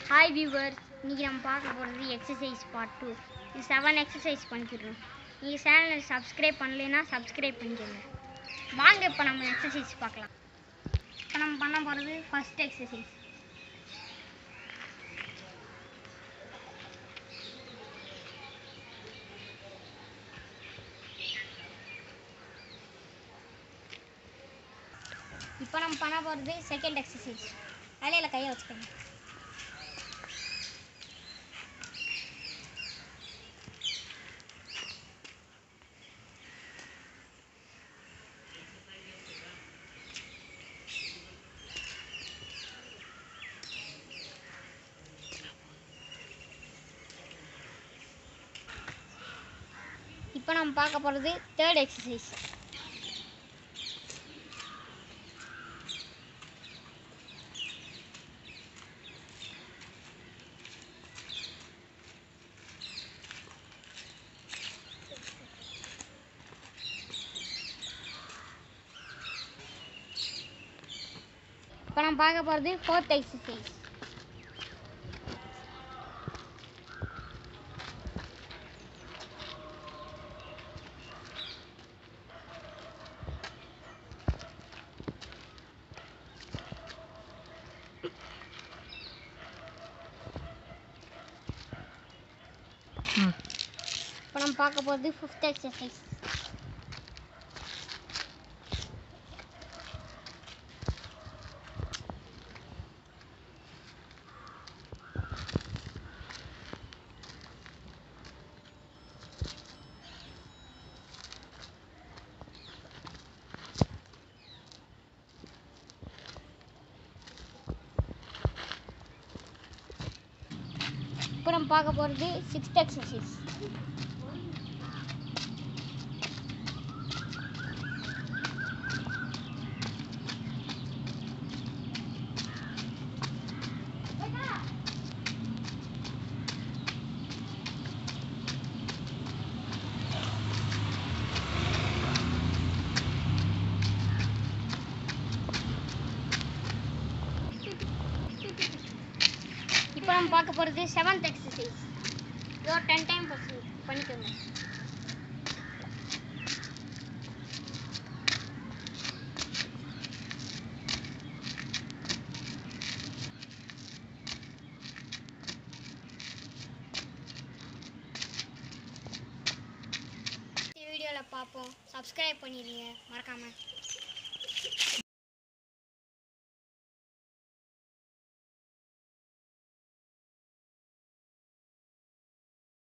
hi viewer இன்றைக்கி நம்ம பார்க்க போகிறது எக்ஸசைஸ் பார்ட் டூ இது செவன் எக்ஸசைஸ் பண்ணிக்கிறோம் நீங்கள் சேனலை சப்ஸ்கிரைப் பண்ணலைன்னா சப்ஸ்கிரைப் பண்ணிக்கோங்க வாங்க இப்போ நம்ம எக்ஸசைஸ் பார்க்கலாம் இப்போ நம்ம பண்ண போகிறது ஃபஸ்ட் எக்ஸசைஸ் இப்போ நம்ம பண்ண போகிறது செகண்ட் எக்ஸசைஸ் தலையில் கையை வச்சுக்கோங்க இப்போ நம்ம பார்க்க போகிறது தேர்ட் எக்ஸசைஸ் இப்போ நம்ம பார்க்க போகிறது ஃபோர்த் எக்ஸசைஸ் இப்போ நம்ம பார்க்க போகிறது ஃபிஃப்த் எக்ஸசைஸ் இப்போ நம்ம பார்க்க போகிறது சிக்ஸ்த் எக்ஸசைஸ் இப்போ நம்ம பார்க்க போகிறது செவன்த் எக்ஸசைஸ் இதோ டென் டைம் பண்ணிக்கோங்க வீடியோவில் பார்ப்போம் சப்ஸ்கிரைப் பண்ணிடுங்க மறக்காமல்